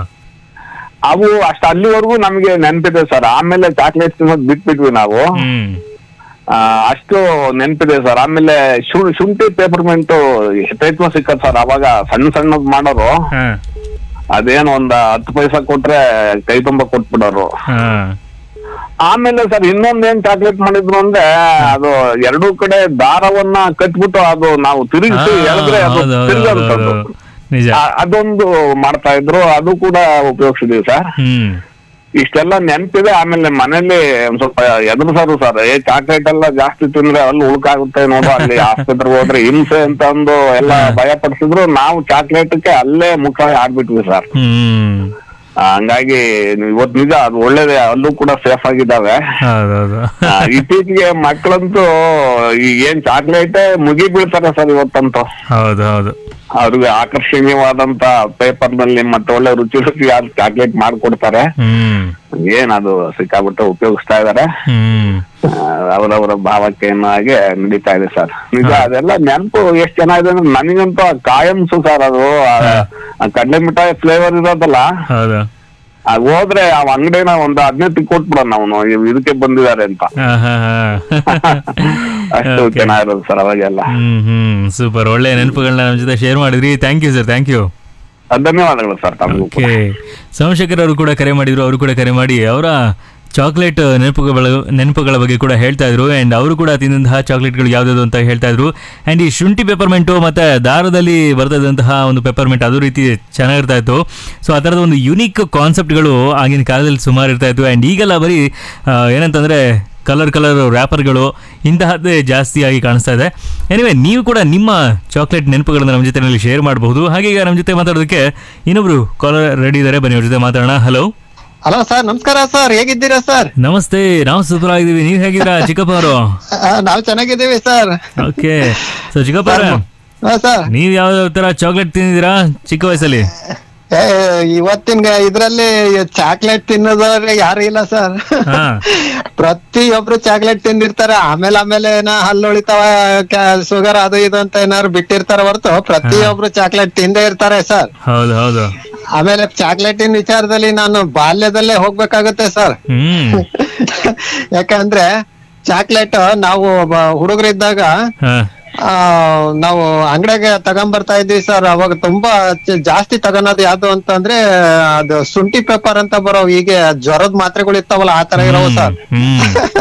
ಅವು ಅಷ್ಟ ಅಲ್ಲಿವರೆಗೂ ನಮಗೆ ನೆನ್ಪಿದೆ ಸರ್ ಆಮೇಲೆ ಚಾಕ್ಲೇಟ್ ತಿನ್ನೋದು ಬಿಟ್ಬಿಟ್ವಿ ನಾವು ಹ್ಮ್ ಆ, ಅಷ್ಟು ನೆನ್ಪಿದೆ ಸರ್ ಆಮೇಲೆ ಶು- ಶುಂಠಿ ಪೇಪರ್ಮೆಂಟ್ ಯಥೇಚ್ಛ ಸಿಕ್ಕತ್ ಸರ್ ಅವಾಗ ಸಣ್ಣ ಸಣ್ಣದ್ ಮಾಡೋರು ಹಾ ಅದೇನು ಒಂದ್ ಹತ್ತು ಪೈಸಾ ಕೊಟ್ರೆ ಕೈ ತುಂಬ ಕೊಟ್ಬಿಡೋರು ಹಾ ಆಮೇಲೆ ಸರ್ ಇನ್ನೊಂದ್ ಏನ್ ಚಾಕ್ಲೇಟ್ ಮಾಡಿದ್ರು ಅಂದ್ರೆ ಅದು ಎರಡೂ ಕಡೆ ದಾರವನ್ನ ಕಟ್ಬಿಟ್ಟು ಅದು ನಾವು ತಿರುಗಿಸಿ ಎಳೆದ್ರೆ ಅದು ಹೌದು ಹೌದು ತಿರುಗಂತದ್ದು ಹೌದು ನಿಜ ಆ- ಅದೊಂದು ಮಾಡ್ತಾ ಇದ್ರು ಅದು ಕೂಡ ಉಪಯೋಗಿಸಿದೀವಿ ಸರ್ ಹ್ಮ್ ಇಷ್ಟೆಲ್ಲ ನೆನ್ಪಿದೆ ಆಮೇಲೆ ಮನೇಲಿ ಒಂದ್ ಸ್ವಲ್ಪ ಎದುರಿಸೋರು ಸರ್ ಏ ಚಾಕ್ಲೇಟ್ ಎಲ್ಲ ಜಾಸ್ತಿ ತಿಂದ್ರೆ ಅಲ್ಲಿ ಉಳ್ಕಾಗುತ್ತೆ ನೋಡು ಅಲ್ಲಿ ಆಸ್ಪತ್ರೆಗೆ ಹೋದ್ರೆ ಹಿಂಸೆ ಅಂತ ಅಂದು ಎಲ್ಲ ಭಯ ಪಡಿಸಿದ್ರು ನಾವು ಚಾಕ್ಲೇಟ್ಗೆ ಅಲ್ಲೇ ಮುಖ ಆಡ್ಬಿಟ್ವಿ ಸರ್ ಹ್ಮ್ ಹಂಗಾಗಿ ಇವತ್ತು ನಿಜ ಅದು ಒಳ್ಳೇದೇ ಅಲ್ಲೂ ಕೂಡ ಸೇಫ್ ಆಗಿದ್ದಾವೆ ಹೌದೌದು ಆ, ಇತ್ತೀಚೆಗೆ ಮಕ್ಕಳಂತೂ ಈ ಏನ್ ಚಾಕ್ಲೇಟ್ ಮುಗಿ ಬೀಳ್ತಾರೆ ಸರ್ ಇವತ್ತಂತೂ ಹೌದು ಹೌದು ಅವ್ರಿಗೆ ಆಕರ್ಷಣೀಯವಾದಂತ ಪೇಪರ್ ನಲ್ಲಿ ಮತ್ತೆ ಒಳ್ಳೆ ರುಚಿ ರುಚಿ ಚಾಕ್ಲೇಟ್ ಮಾಡ್ಕೊಡ್ತಾರೆ ಹ್ಮ್ ಏನ್ ಅದು ಸಿಕ್ಕಾಬಿಟ್ಟು ಉಪಯೋಗಿಸ್ತಾ ಇದಾರೆ ಹ್ಮ್ ಅವರವರ ಭಾವಕ್ಕೆ ಏನೋ ಹಾಗೆ ನಡೀತಾ ಇದೆ ಸರ್ ನಿಜ ಅದೆಲ್ಲ ನೆನಪು ಎಷ್ಟ್ ಚೆನ್ನಾಗಿದೆ ಅಂದ್ರೆ ನನಗಂತೂ ಆ ಕಾಯಮ್ಸು ಸರ್ ಅದು ಆ- ಆ ಕಡ್ಲೆ ಮಿಠಾಯಿ ಫ್ಲೇವರ್ ಇರೋದಲ್ಲ ಹೌದು ಅದ್ ಹೋದ್ರೆ ಆ ಅಂಗಡಿನ ಒಂದು ಹದಿನೈದು ಕೊಟ್ಬಿಡೋಣ ಅವನು ಇದಕ್ಕೆ ಬಂದಿದ್ದಾರೆ ಅಂತ ಹಾ ಹಾ ಹಾ ಅಷ್ಟು Okay. ಚೆನ್ನಾಗಿರೋದು ಸರ್ ಅವಾಗೆಲ್ಲ ಹ್ಮ್ ಹ್ಮ್ ಸೂಪರ್ ಒಳ್ಳೆ ನೆನಪುಗಳನ್ನ ನಮ್ಮ ಜೊತೆ ಶೇರ್ ಮಾಡಿದ್ರಿ thank you sir thank you ಧನ್ಯವಾದಗಳು ಸರ್ ತಮಗೂ ಓಕೆ ಸೋಮಶೇಖರ್ ಅವರು ಕೂಡ ಕರೆ ಮಾಡಿದ್ರು ಅವರು ಕೂಡ ಕರೆ ಮಾಡಿ ಅವರ ಚಾಕ್ಲೇಟ್ ನೆನಪುಗಳ ನೆನಪುಗಳ ಬಗ್ಗೆ ಕೂಡ ಹೇಳ್ತಾ ಇದ್ರು ಆ್ಯಂಡ್ ಅವರು ಕೂಡ ತಿಂದಂತಹ ಚಾಕ್ಲೇಟ್ಗಳು ಯಾವ್ದು ಅಂತ ಹೇಳ್ತಾ ಇದ್ರು ಆ್ಯಂಡ್ ಈ ಶುಂಠಿ ಪೆಪರ್ಮೆಂಟು ಮತ್ತು ದಾರದಲ್ಲಿ ಬರ್ತಿದ್ದಂತಹ ಒಂದು ಪೆಪರ್ಮೆಂಟ್ ಅದು ರೀತಿ ಚೆನ್ನಾಗಿರ್ತಾ ಇತ್ತು ಸೊ ಆ ಥರದ ಒಂದು ಯುನೀಕ್ ಕಾನ್ಸೆಪ್ಟ್ಗಳು ಆಗಿನ ಕಾಲದಲ್ಲಿ ಸುಮಾರು ಇರ್ತಾ ಇತ್ತು ಆ್ಯಂಡ್ ಈಗೆಲ್ಲ ಬರೀ ಆ, ಏನಂತಂದರೆ ಕಲರ್ ಕಲರ್ ರ್ಯಾಪರ್ಗಳು ಇಂತಹದ್ದೇ ಜಾಸ್ತಿಯಾಗಿ ಕಾಣಿಸ್ತಾ ಇದೆ ಎನಿವೆ ನೀವು ಕೂಡ ನಿಮ್ಮ ಚಾಕ್ಲೇಟ್ ನೆನಪುಗಳನ್ನು ನಮ್ಮ ಜೊತೆಯಲ್ಲಿ ಶೇರ್ ಮಾಡಬಹುದು ಹಾಗೆ ಈಗ ನಮ್ಮ ಜೊತೆ ಮಾತಾಡೋದಕ್ಕೆ ಇನ್ನೊಬ್ರು ಕಾಲರ್ ರೆಡಿ ಇದ್ದಾರೆ ಬನ್ನಿ ಅವ್ರ ಜೊತೆ ಮಾತಾಡೋಣ ಹಲೋ ಹಲೋ ಸರ್ ನಮಸ್ಕಾರ ಸರ್ ಹೇಗಿದ್ದೀರಾ ಸರ್ ನಮಸ್ತೆ ನಾವು ಸೂಪರ್ ಆಗಿದ್ದೀವಿ ನೀವು ಹೇಗಿದ್ದೀರಾ ಚಿಕ್ಕಪ್ಪ ಅವರು ನಾವು ಚೆನ್ನಾಗಿದ್ದೀವಿ ಸರ್ ಓಕೆ ಸೊ ಚಿಕ್ಕಪ್ಪ ಅವರೇ ಹಾ ಸರ್ ನೀವು ಯಾವ ತರ ಚಾಕ್ಲೇಟ್ ತಿಂದಿದ್ದೀರಾ ಚಿಕ್ಕ ವಯಸ್ಸಲ್ಲಿ ಏ, ಇವತ್ತಿನ ಇದ್ರಲ್ಲಿ ಚಾಕ್ಲೇಟ್ ತಿನ್ನೋದವ್ರೆ ಯಾರು ಇಲ್ಲ ಸರ್ ಹಾ. ಪ್ರತಿಯೊಬ್ರು ಚಾಕ್ಲೇಟ್ ತಿಂದಿರ್ತಾರೆ ಆಮೇಲೆ ಆಮೇಲೆ ಏನೋ ಹಲ್ಲು ಉಳಿತಾವ ಶುಗರ್ ಅದು ಇದು ಅಂತ ಏನಾದ್ರು ಬಿಟ್ಟಿರ್ತಾರ ಹೊರತು ಪ್ರತಿಯೊಬ್ರು ಚಾಕ್ಲೇಟ್ ತಿಂದೇ ಇರ್ತಾರೆ ಸರ್ ಹೌದು ಹೌದು ಆಮೇಲೆ ಚಾಕ್ಲೇಟಿನ ವಿಚಾರದಲ್ಲಿ ನಾನು ಬಾಲ್ಯದಲ್ಲೇ ಹೋಗ್ಬೇಕಾಗುತ್ತೆ ಸರ್ ಹ್ಮ್ ಯಾಕಂದ್ರೆ ಚಾಕ್ಲೇಟ್ ನಾವು ಬ- ಹುಡುಗರಿದ್ದಾಗ ಹಾ ಆ, ನಾವು ಅಂಗಡಿಗೆ ತಗೊಂಬರ್ತಾ ಇದ್ವಿ ಸರ್ ಅವಾಗ ತುಂಬಾ ಜ- ಜಾಸ್ತಿ ತಗೊಳೋದು ಯಾವ್ದು ಅಂತಂದ್ರೆ ಅದು ಶುಂಠಿ ಪೇಪರ್ ಅಂತ ಬರೋ ಹೀಗೆ ಜ್ವರದ ಮಾತ್ರೆಗಳು ಇರ್ತಾವಲ್ಲ ಆ ತರ ಇರೋವು ಸರ್ ಹ್ಮ್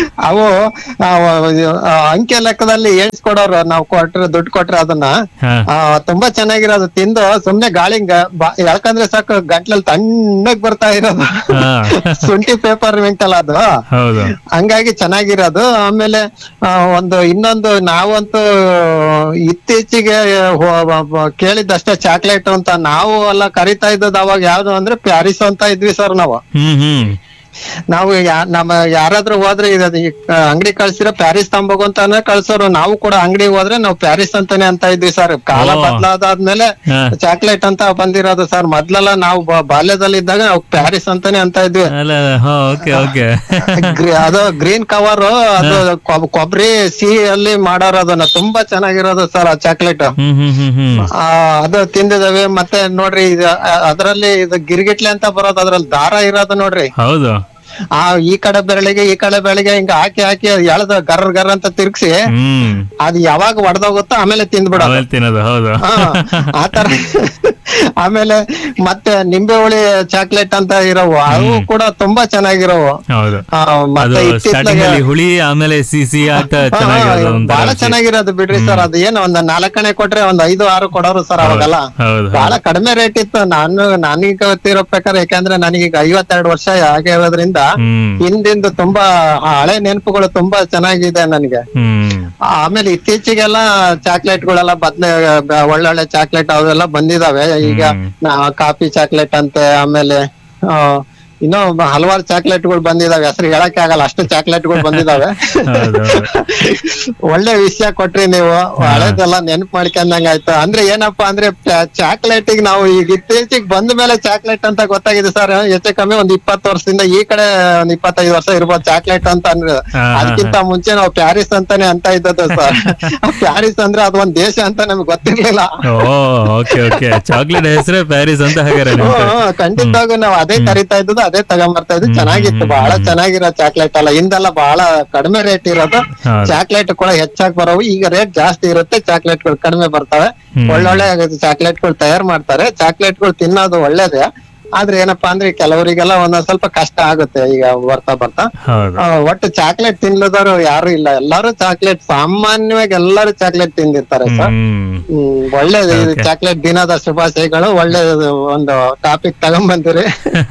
ಅವು ಆ, ಆ, ಅಂಕೆ ಲೆಕ್ಕದಲ್ಲಿ ಏಳ್ಸ್ಕೊಡೋರು ನಾವು ಕೊಟ್ರೆ ದುಡ್ಡು ಕೊಟ್ರೆ ಅದನ್ನ ಹಾ ಆ, ತುಂಬಾ ಚೆನ್ನಾಗಿರೋದು ತಿಂದು ಸುಮ್ನೆ ಗಾಳಿಂಗ ಎಳ್ಕಂದ್ರೆ ಸಾಕು ಗಂಟ್ಲಲ್ಲಿ ತಣ್ಣಗ್ ಬರ್ತಾ ಇರೋದು ಹಾ ಶುಂಠಿ ಪೇಪರ್ ಮಿಂಟಲ್ಲ ಅದು ಹೌದು ಹಂಗಾಗಿ ಚೆನ್ನಾಗಿರೋದು ಆಮೇಲೆ ಆ, ಒಂದು ಇನ್ನೊಂದು ನಾವಂತೂ ಇತ್ತೀಚೆಗೆ ಹೋ- ಬ- ಬ- ಕೇಳಿದ್ದಷ್ಟೇ ಚಾಕ್ಲೇಟ್ ಅಂತ ನಾವು ಎಲ್ಲ ಕರಿತಾ ಇದ್ದದ್ದು ಅವಾಗ ಯಾವ್ದು ಅಂದ್ರೆ ಪ್ಯಾರಿಸ್ ಅಂತ ಇದ್ವಿ ಸರ್ ನಾವು ಹ್ಮ್ ಹ್ಮ್ ನಾವು ಯಾ- ನಮ್ಮ ಯಾರಾದ್ರೂ ಹೋದ್ರೆ ಇದು ಅಂಗಡಿ ಕಳ್ಸಿರೋ ಪ್ಯಾರಿಸ್ ತಂಬೋಗು ಅಂತಾನೆ ಕಳ್ಸೋರು ನಾವು ಕೂಡ ಅಂಗಡಿ ಹೋದ್ರೆ ನಾವು ಪ್ಯಾರಿಸ್ ಅಂತಾನೆ ಅಂತ ಇದ್ವಿ ಸರ್ ಕಾಲ ಓ. ಬದಲಾದಾದ್ಮೇಲೆ ಹಾ. ಚಾಕ್ಲೇಟ್ ಅಂತ ಬಂದಿರೋದು ಸರ್ ಮೊದ್ಲೆಲ್ಲ ನಾವು ಬ- ಬಾಲ್ಯದಲ್ಲಿ ಇದ್ದಾಗ ನಾವು ಪ್ಯಾರಿಸ್ ಅಂತಾನೆ ಅಂತ ಇದ್ವಿ ಅಲ್ಲ ಹಾ ಓಕೆ ಓಕೆ ಗ್ರಿ- ಅದು ಗ್ರೀನ್ ಕವರ್ ಅದು ಕೊಬ್- ಕೊಬ್ಬರಿ ಸಿಹಿ ಅಲ್ಲಿ ಮಾಡೋರು ಅದನ್ನ ತುಂಬಾ ಚೆನ್ನಾಗಿರೋದು ಸರ್ ಆ ಚಾಕ್ಲೇಟ್ ಹ್ಮ್ ಹ್ಮ್ ಹ್ಮ್ ಹ್ಮ್ ಆ, ಅದು ತಿಂದಿದಾವೆ ಮತ್ತೆ ನೋಡ್ರಿ ಇದು ಅ- ಅದ್ರಲ್ಲಿ ಇದು ಗಿರ್ಗಿಟ್ಲೆ ಅಂತ ಬರೋದು ಅದ್ರಲ್ಲಿ ದಾರ ಇರೋದು ನೋಡ್ರಿ ಹೌದು ಆ ಈ ಕಡೆ ಬೆರಳಿಗೆ ಈ ಕಡೆ ಬೆರಳಿಗೆ ಹಿಂಗ ಹಾಕಿ ಹಾಕಿ ಎಳ್ದ ಗರ್ ಗರ್ ಅಂತ ತಿರ್ಗ್ಸಿ ಹ್ಮ್ ಅದ್ ಯಾವಾಗ ಒಡೆದೋಗುತ್ತೋ ಆಮೇಲೆ ತಿಂದ್ಬಿಡೋದು ಆಮೇಲೆ ತಿನ್ನೋದು ಹೌದು ಹಾ, ಆತರ ಆಮೇಲೆ ಮತ್ತೆ ನಿಂಬೆ ಹುಳಿ ಚಾಕ್ಲೇಟ್ ಅಂತ ಇರೋವು ಅವು ಕೂಡ ತುಂಬಾ ಚೆನ್ನಾಗಿರೋವು ಹೌದು ಆ, ಅದು ಮತ್ತೆ ಸ್ಟಾರ್ಟಿಂಗ್ ಇತ್ತಿತ್ಲಾಗೆ ಅಲ್ಲಿ ಹುಳಿ ಆಮೇಲೆ ಸಿಸಿ ಆಗ್ತಾ ಹಾ, ಚೆನ್ನಾಗಿರೋದು ಒಂಥರ ಬಹಳ ರುಚಿ. ಚೆನ್ನಾಗಿರೋದು ಬಿಡ್ರಿ ಸರ್ ಅದು ಏನು ಒಂದ್ ನಾಲ್ಕಣೆ ಕೊಟ್ರೆ ಒಂದ್ ಐದು ಆರು ಕೊಡೋರು ಸರ್ ಅವಾಗೆಲ್ಲ ಹೌದು ಬಹಳ ಕಡಿಮೆ ರೇಟ್ ಇತ್ತು ನಾನು ನನಗೆ ಗೊತ್ತಿರೋ ಪ್ರಕಾರ ಯಾಕಂದ್ರೆ ನನಗೀಗ ಐವತ್ತೆರಡು ವರ್ಷ ಆಗಿರೋದ್ರಿಂದ ಹ್ಮ್ ಹಿಂದಿಂದು ತುಂಬಾ ಹಳೆ ನೆನಪುಗಳು ತುಂಬಾ ಚೆನ್ನಾಗಿದೆ ನನಗೆ ಹ್ಮ್ ಆಮೇಲೆ ಇತ್ತೀಚೆಗೆಲ್ಲ ಚಾಕ್ಲೇಟ್ ಗಳೆಲ್ಲ ಬದ್ಲೆ ಬ- ಒಳ್ಳೊಳ್ಳೆ ಚಾಕ್ಲೇಟ್ ಅವೆಲ್ಲ ಬಂದಿದಾವೆ ಈಗ ಹ್ಮ್. ನಾ- ಕಾಫಿ ಚಾಕ್ಲೇಟ್ ಅಂತೆ ಆಮೇಲೆ ಆ, ಇನ್ನೂ ಬ- ಹಲವಾರು ಚಾಕ್ಲೇಟ್ ಗಳು ಬಂದಿದಾವೆ ಹೆಸರು ಹೇಳಕ್ಕೆ ಆಗಲ್ಲ ಅಷ್ಟು ಚಾಕ್ಲೇಟ್ ಗಳು ಬಂದಿದಾವೆ ಹೌದೌದು. ಒಳ್ಳೆ ವಿಷಯ ಕೊಟ್ರಿ ನೀವು ಹಳೇದೆಲ್ಲ ನೆನ್ಪು ಮಾಡ್ಕೊಂಡಂಗ ಆಯ್ತು ಅಂದ್ರೆ ಏನಪ್ಪಾ ಅಂದ್ರೆ ಚಾಕ್ಲೇಟ್ ನಾವು ಈಗ ಇತ್ತೀಚೆಗೆ ಬಂದ ಮೇಲೆ ಚಾಕ್ಲೇಟ್ ಅಂತ ಗೊತ್ತಾಗಿದೆ ಸರ್ ಹೆಚ್ಚು ಕಮ್ಮಿ ಒಂದ್ ಇಪ್ಪತ್ತು ವರ್ಷದಿಂದ ಈ ಕಡೆ ಒಂದ್ ಇಪ್ಪತ್ತೈದು ವರ್ಷ ಇರ್ಬೋದು ಚಾಕ್ಲೇಟ್ ಅಂತ ಅಂದ್ರೆ ಹಾ, ಹಾ, ಅದಕ್ಕಿಂತ ಮುಂಚೆ ನಾವು ಪ್ಯಾರಿಸ್ ಅಂತಾನೆ ಅಂತ ಇದ್ದದ್ದು ಸರ್ ಪ್ಯಾರಿಸ್ ಅಂದ್ರೆ ಅದು ಒಂದ್ ದೇಶ ಅಂತ ನಮ್ಗೆ ಗೊತ್ತಿರ್ಲಿಲ್ಲ ಓ ಓಕೆ ಓಕೆ ಚಾಕ್ಲೇಟ್ ಹೆಸರೇ ಪ್ಯಾರಿಸ್ ಅಂತ ಹಾಗಾರೆ ಹ್ಮ್, ನಿಮ್ಗೆ ಹ್ಮ್, ಖಂಡಿತವಾಗೂ ನಾವು ಅದೇ ಕರಿತಾ ಇದ್ದದ್ದು ಅದೇ ತಗೊಂಬರ್ತಾ ಇದ್ದು ಚೆನ್ನಾಗಿತ್ತು ಬಹಳ ಚೆನ್ನಾಗಿರೋ ಚಾಕ್ಲೇಟ್ ಅಲ್ಲ ಹಿಂದೆಲ್ಲ ಬಹಳ ಕಡಿಮೆ ರೇಟ್ ಇರೋದು ಹೌದು. ಚಾಕ್ಲೇಟ್ ಕೂಡ ಹೆಚ್ಚಾಗಿ ಬರೋವು ಈಗ ರೇಟ್ ಜಾಸ್ತಿ ಇರುತ್ತೆ ಚಾಕ್ಲೇಟ್ ಗಳು ಕಡಿಮೆ ಬರ್ತವೆ ಹ್ಮ್. ಒಳ್ಳೊಳ್ಳೆ ಚಾಕ್ಲೇಟ್ ಗಳು ತಯಾರು ಮಾಡ್ತಾರೆ ಚಾಕ್ಲೇಟ್ ಗಳು ತಿನ್ನೋದು ಒಳ್ಳೇದೇ ಆದ್ರೆ ಏನಪ್ಪಾ ಅಂದ್ರೆ ಕೆಲವರಿಗೆಲ್ಲ ಒಂದೊಂದ್ ಸ್ವಲ್ಪ ಕಷ್ಟ ಆಗುತ್ತೆ ಈಗ ಬರ್ತಾ ಬರ್ತಾ ಹೌದು ಆ, ಒಟ್ಟು ಚಾಕ್ಲೇಟ್ ತಿನ್ಲದವ್ರು ಯಾರು ಇಲ್ಲ ಎಲ್ಲಾರು ಚಾಕ್ಲೇಟ್ ಸಾಮಾನ್ಯವಾಗಿ ಎಲ್ಲರೂ ಚಾಕ್ಲೇಟ್ ತಿಂದಿರ್ತಾರೆ ಸರ್ ಹ್ಮ್ ಹ್ಮ್ ಒಳ್ಳೇದು ಇದು Okay. ಚಾಕ್ಲೇಟ್ ದಿನದ ಶುಭಾಶಯಗಳು ಒಳ್ಳೆ ಒಂದು ಟಾಪಿಕ್ ತಗೊಂಡ್ಬಂದಿರಿ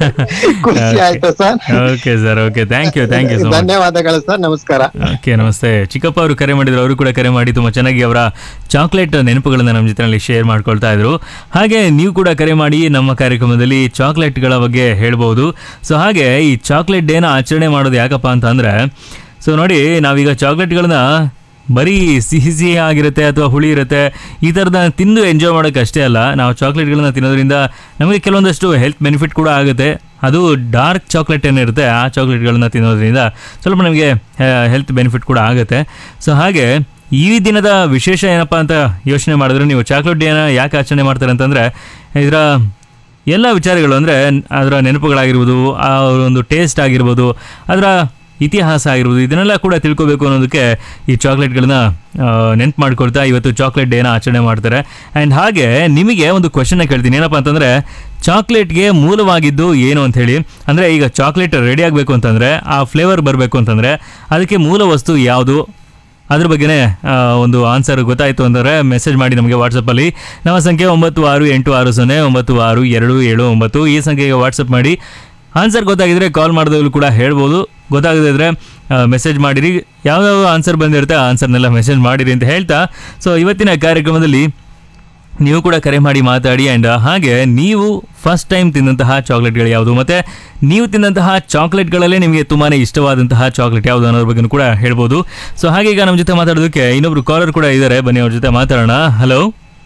ಖುಷಿ ಆಯ್ತು sir okay sir okay thank you thank you so much ಧನ್ಯವಾದಗಳು ಸರ್ ನಮಸ್ಕಾರ ಓಕೆ ನಮಸ್ತೆ ಚಿಕ್ಕಪ್ಪ ಅವರು ಕರೆ ಮಾಡಿದ್ರು ಅವರು ಕೂಡ ಕರೆ ಮಾಡಿ ತುಂಬ ಚೆನ್ನಾಗಿ ಅವರ ಚಾಕ್ಲೇಟ್ ನೆನಪುಗಳನ್ನ ನಮ್ಮ ಜೊತೆನಲ್ಲಿ ಶೇರ್ ಮಾಡ್ಕೊಳ್ತಾ ಇದ್ರು ಹಾಗೆ ನೀವು ಕೂಡ ಕರೆ ಮಾಡಿ ನಮ್ಮ ಕಾರ್ಯಕ್ರಮದಲ್ಲಿ ಚಾಕ್ಲೇಟ್ಗಳ ಬಗ್ಗೆ ಹೇಳ್ಬೋದು ಸೊ ಹಾಗೆ ಈ ಚಾಕ್ಲೇಟ್ ಡೇನ ಆಚರಣೆ ಮಾಡೋದು ಯಾಕಪ್ಪ ಅಂತ ಅಂದರೆ ಸೊ ನೋಡಿ ನಾವೀಗ ಚಾಕ್ಲೇಟ್ಗಳನ್ನ ಬರೀ ಸಿಹಿ ಸಿಹಿ ಆಗಿರುತ್ತೆ ಅಥವಾ ಹುಳಿ ಇರುತ್ತೆ ಈ ಥರದ ತಿಂದು ಎಂಜಾಯ್ ಮಾಡೋಕ್ಕೆ ಅಷ್ಟೇ ಅಲ್ಲ ನಾವು ಚಾಕ್ಲೇಟ್ಗಳನ್ನ ತಿನ್ನೋದ್ರಿಂದ ನಮಗೆ ಕೆಲವೊಂದಷ್ಟು ಹೆಲ್ತ್ ಬೆನಿಫಿಟ್ ಕೂಡ ಆಗುತ್ತೆ ಅದು ಡಾರ್ಕ್ ಚಾಕ್ಲೇಟ್ ಏನಿರುತ್ತೆ ಆ ಚಾಕ್ಲೇಟ್ಗಳನ್ನ ತಿನ್ನೋದ್ರಿಂದ ಸ್ವಲ್ಪ ನಮಗೆ ಹೆಲ್ತ್ ಬೆನಿಫಿಟ್ ಕೂಡ ಆಗುತ್ತೆ ಸೊ ಹಾಗೆ ಈ ದಿನದ ವಿಶೇಷ ಏನಪ್ಪ ಅಂತ ಯೋಚನೆ ಮಾಡಿದ್ರೆ ನೀವು ಚಾಕ್ಲೇಟ್ ಡೇನ ಯಾಕೆ ಆಚರಣೆ ಮಾಡ್ತಾರೆ ಅಂತಂದರೆ ಇದರ ಎಲ್ಲ ವಿಚಾರಗಳು ಅಂದರೆ ಅದರ ನೆನಪುಗಳಾಗಿರ್ಬೋದು ಆ ಒಂದು ಟೇಸ್ಟ್ ಆಗಿರ್ಬೋದು ಅದರ ಇತಿಹಾಸ ಆಗಿರ್ಬೋದು ಇದನ್ನೆಲ್ಲ ಕೂಡ ತಿಳ್ಕೊಬೇಕು ಅನ್ನೋದಕ್ಕೆ ಈ ಚಾಕ್ಲೇಟ್ಗಳನ್ನ ನೆನ್ಪು ಮಾಡ್ಕೊಳ್ತಾ ಇವತ್ತು ಚಾಕ್ಲೇಟ್ ಡೇನ ಆಚರಣೆ ಮಾಡ್ತಾರೆ ಆ್ಯಂಡ್ ಹಾಗೆ ನಿಮಗೆ ಒಂದು ಕ್ವಶನ್ನ ಕೇಳ್ತೀನಿ ಏನಪ್ಪ ಅಂತಂದರೆ ಚಾಕ್ಲೇಟ್ಗೆ ಮೂಲವಾಗಿದ್ದು ಏನು ಅಂತ ಹೇಳಿ ಅಂದರೆ ಈಗ ಚಾಕ್ಲೇಟ್ ರೆಡಿ ಆಗಬೇಕು ಅಂತಂದರೆ ಆ ಫ್ಲೇವರ್ ಬರಬೇಕು ಅಂತಂದರೆ ಅದಕ್ಕೆ ಮೂಲ ವಸ್ತು ಯಾವುದು ಅದ್ರ ಬಗ್ಗೆನೇ ಆ, ಒಂದು ಆನ್ಸರ್ ಗೊತ್ತಾಯಿತು ಅಂದರೆ ಮೆಸೇಜ್ ಮಾಡಿ ನಮಗೆ ವಾಟ್ಸಪ್ಪಲ್ಲಿ ನಮ್ಮ ಸಂಖ್ಯೆ ಒಂಬತ್ತು ಆರು ಎಂಟು ಆರು ಸೊನ್ನೆ ಒಂಬತ್ತು ಆರು ಎರಡು ಏಳು ಒಂಬತ್ತು ಈ ಸಂಖ್ಯೆಗೆ ವಾಟ್ಸಪ್ ಮಾಡಿ ಆನ್ಸರ್ ಗೊತ್ತಾಗಿದ್ರೆ ಕಾಲ್ ಮಾಡಿದವರು ಕೂಡ ಹೇಳ್ಬೋದು ಗೊತ್ತಾಗದಿದ್ರೆ ಮೆಸೇಜ್ ಮಾಡಿರಿ ಯಾವ್ಯಾವ ಆನ್ಸರ್ ಬಂದಿರುತ್ತೆ ಆ ಆನ್ಸರ್ನೆಲ್ಲ ಮೆಸೇಜ್ ಮಾಡಿರಿ ಅಂತ ಹೇಳ್ತಾ ಸೊ ಇವತ್ತಿನ ಕಾರ್ಯಕ್ರಮದಲ್ಲಿ ನೀವು ಕೂಡ ಕರೆ ಮಾಡಿ ಮಾತಾಡಿ ಆ್ಯಂಡ್ ಹಾಗೆ ನೀವು ಫಸ್ಟ್ ಟೈಮ್ ತಿಂದಂತಹ ಚಾಕ್ಲೇಟ್ಗಳು ಯಾವುದು ಮತ್ತು ನೀವು ತಿಂದಂತಹ ಚಾಕ್ಲೇಟ್ಗಳಲ್ಲೇ ನಿಮಗೆ ತುಂಬಾ ಇಷ್ಟವಾದಂತಹ ಚಾಕ್ಲೇಟ್ ಯಾವುದು ಅನ್ನೋದ್ರ ಬಗ್ಗೆ ಕೂಡ ಹೇಳ್ಬೋದು ಸೊ ಹಾಗೆ ಈಗ ನಮ್ಮ ಜೊತೆ ಮಾತಾಡೋದಕ್ಕೆ ಇನ್ನೊಬ್ರು ಕಾಲರ್ ಕೂಡ ಇದ್ದಾರೆ ಬನ್ನಿ ಅವ್ರ ಜೊತೆ ಮಾತಾಡೋಣ ಹಲೋ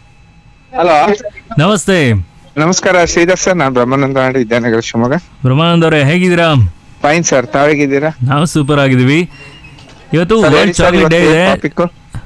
ಹಲೋ ನಮಸ್ತೆ ನಮಸ್ಕಾರ ಶ್ರೀಧರ್ ಸರ್ ನಾನು ಬ್ರಹ್ಮಾನಂದ ಮಾಡಿ ವಿದ್ಯಾನಗರ ಶಿವಮೊಗ್ಗ ಬ್ರಹ್ಮಾನಂದ್ ಅವರೇ ಹೇಗಿದ್ದೀರಾ ಫೈನ್ ಸರ್ ತಾವೇಗಿದ್ದೀರಾ ನಾವು ಸೂಪರ್ ಆಗಿದ್ದೀವಿ ಇವತ್ತು ಸರ್, ಹೇಳಿ ವರ್ಲ್ಡ್ ಸರ್, ಚಾಕ್ಲೇಟ್ ಡೇ ಇವತ್ತು ಇದೆ topic?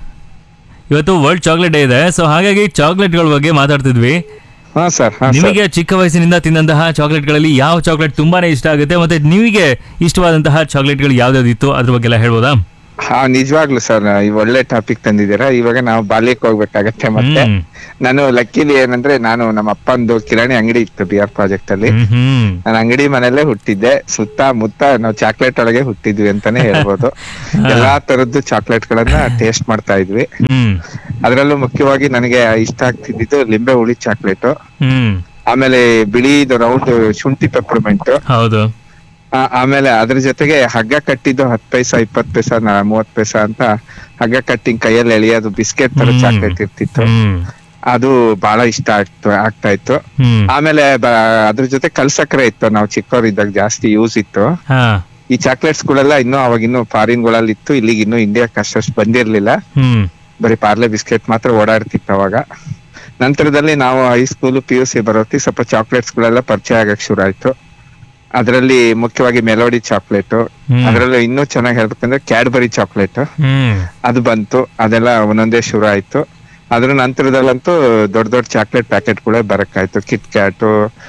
ಇವತ್ತು ವರ್ಲ್ಡ್ ಚಾಕ್ಲೇಟ್ ಡೇ ಇದೆ ಸೊ ಹಾಗಾಗಿ ಚಾಕ್ಲೇಟ್ಗಳ ಬಗ್ಗೆ ಮಾತಾಡ್ತಿದ್ವಿ ಹಾ ಸರ್ ಹಾ ಸರ್ ನಿಮಗೆ ಚಿಕ್ಕ ವಯಸ್ಸಿನಿಂದ ತಿಂದಂತಹ ಚಾಕ್ಲೇಟ್ಗಳಲ್ಲಿ ಯಾವ ಚಾಕ್ಲೇಟ್ ತುಂಬಾನೇ ಇಷ್ಟ ಆಗುತ್ತೆ ಮತ್ತೆ ನಿಮಗೆ ಇಷ್ಟವಾದಂತಹ ಚಾಕ್ಲೇಟ್ಗಳು ಯಾವ್ದಾವ್ದು ಇತ್ತು ಅದ್ರ ಬಗ್ಗೆ ಎಲ್ಲ ಹೇಳ್ಬೋದಾ ಹಾ ನಿಜವಾಗ್ಲು ಸರ್ ಈ ಒಳ್ಳೆ ಟಾಪಿಕ್ ತಂದಿದ್ದೀರಾ ಇವಾಗ ನಾವು ಬಾಲ್ಯಕ್ಕೆ ಹೋಗ್ಬೇಕಾಗತ್ತೆ ಮತ್ತೆ ಹ್ಮ್. ನಾನು ಲಕ್ಕಿಲಿ ಏನಂದ್ರೆ ನಾನು ನಮ್ಮ ಅಪ್ಪಂದು ಕಿರಾಣಿ ಅಂಗಡಿ ಇತ್ತು ಬಿ ಆರ್ ಪ್ರಾಜೆಕ್ಟ್ ಅಲ್ಲಿ ಹ್ಮ್ ಹ್ಮ್ ನಾನು ಅಂಗಡಿ ಮನೆಯಲ್ಲೇ ಹುಟ್ಟಿದ್ದೆ ಸುತ್ತ ಮುತ್ತ ನಾವು ಚಾಕ್ಲೇಟ್ ಒಳಗೆ ಹುಟ್ಟಿದ್ವಿ ಅಂತಾನೆ ಹೇಳ್ಬೋದು ಎಲ್ಲಾ ತರದ್ದು ಚಾಕ್ಲೇಟ್ ಗಳನ್ನ ಟೇಸ್ಟ್ ಮಾಡ್ತಾ ಇದ್ವಿ ಹ್ಮ್ ಅದ್ರಲ್ಲೂ ಮುಖ್ಯವಾಗಿ ನನಗೆ ಇಷ್ಟ ಆಗ್ತಿದ್ದು ಲಿಂಬೆ ಹುಳಿ ಚಾಕ್ಲೇಟ್ ಹ್ಮ್ ಆಮೇಲೆ ಬಿಳಿದು ರೌಂಡ್ ಶುಂಠಿ ಪೆಪ್ಪರ್ಮೆಂಟ್ ಹೌದು ಆಮೇಲೆ ಅದ್ರ ಜೊತೆಗೆ ಹಗ್ಗ ಕಟ್ಟಿದ್ದು ಹತ್ ಪೈಸಾ ಇಪ್ಪತ್ ಪೈಸಾ ನ- ಮೂವತ್ ಪೈಸಾ ಅಂತ ಹಗ್ಗ ಕಟ್ಟಿ ಕೈಯಲ್ಲಿ ಎಳೆಯೋದು ಬಿಸ್ಕೆಟ್ ತರ ಹ್ಮ್. ಚಾಕ್ಲೇಟ್ ಇರ್ತಿತ್ತು ಹ್ಮ್ ಅದು ಬಹಳ ಇಷ್ಟ ಆಗ್ತು ಆಗ್ತಾ ಇತ್ತು ಹ್ಮ್ ಆಮೇಲೆ ಬ- ಅದ್ರ ಜೊತೆ ಕಲ್ಸಕ್ರೆ ಇತ್ತು ನಾವು ಚಿಕ್ಕವರಿದ್ದಾಗ ಜಾಸ್ತಿ ಯೂಸ್ ಇತ್ತು ಹಾ ಈ ಚಾಕ್ಲೇಟ್ಸ್ ಗಳೆಲ್ಲ ಇನ್ನೂ ಅವಾಗ ಇನ್ನೂ ಫಾರಿನ್ ಗಳಲ್ಲಿ ಇತ್ತು ಇಲ್ಲಿಗೆ ಇನ್ನೂ ಇಂಡಿಯಾಕ್ ಅಷ್ಟಷ್ಟು ಬಂದಿರ್ಲಿಲ್ಲ ಹ್ಮ್ ಬರೀ ಪಾರ್ಲೆ ಬಿಸ್ಕೆಟ್ ಮಾತ್ರ ಓಡಾಡ್ತಿತ್ತು ಅವಾಗ ನಂತರದಲ್ಲಿ ನಾವು ಹೈಸ್ಕೂಲ್ ಪಿ ಯು ಸಿ ಬರೋತಿ ಸ್ವಲ್ಪ ಚಾಕ್ಲೇಟ್ಸ್ ಗಳೆಲ್ಲ ಪರಿಚಯ ಆಗಕ್ ಶುರು ಆಯ್ತು ಅದರಲ್ಲಿ ಮುಖ್ಯವಾಗಿ ಮೆಲೋಡಿ ಚಾಕ್ಲೇಟ್ ಹ್ಮ್. ಅದರಲ್ಲೂ ಇನ್ನೂ ಚೆನ್ನಾಗಿ ಹೇಳ್ಬೇಕಂದ್ರೆ ಕ್ಯಾಡ್ಬರಿ ಚಾಕ್ಲೇಟ್ ಹ್ಮ್ ಅದು ಬಂತು ಅದೆಲ್ಲ ಒಂದೊಂದೇ ಶುರು ಆಯ್ತು ಅದ್ರ ನಂತರದಲ್ಲಂತೂ ದೊಡ್ಡ ದೊಡ್ಡ ಚಾಕ್ಲೇಟ್ ಪ್ಯಾಕೆಟ್ಗಳೇ ಬರಕ್ಕಾಯ್ತು ಕಿಟ್ ಕ್ಯಾಟು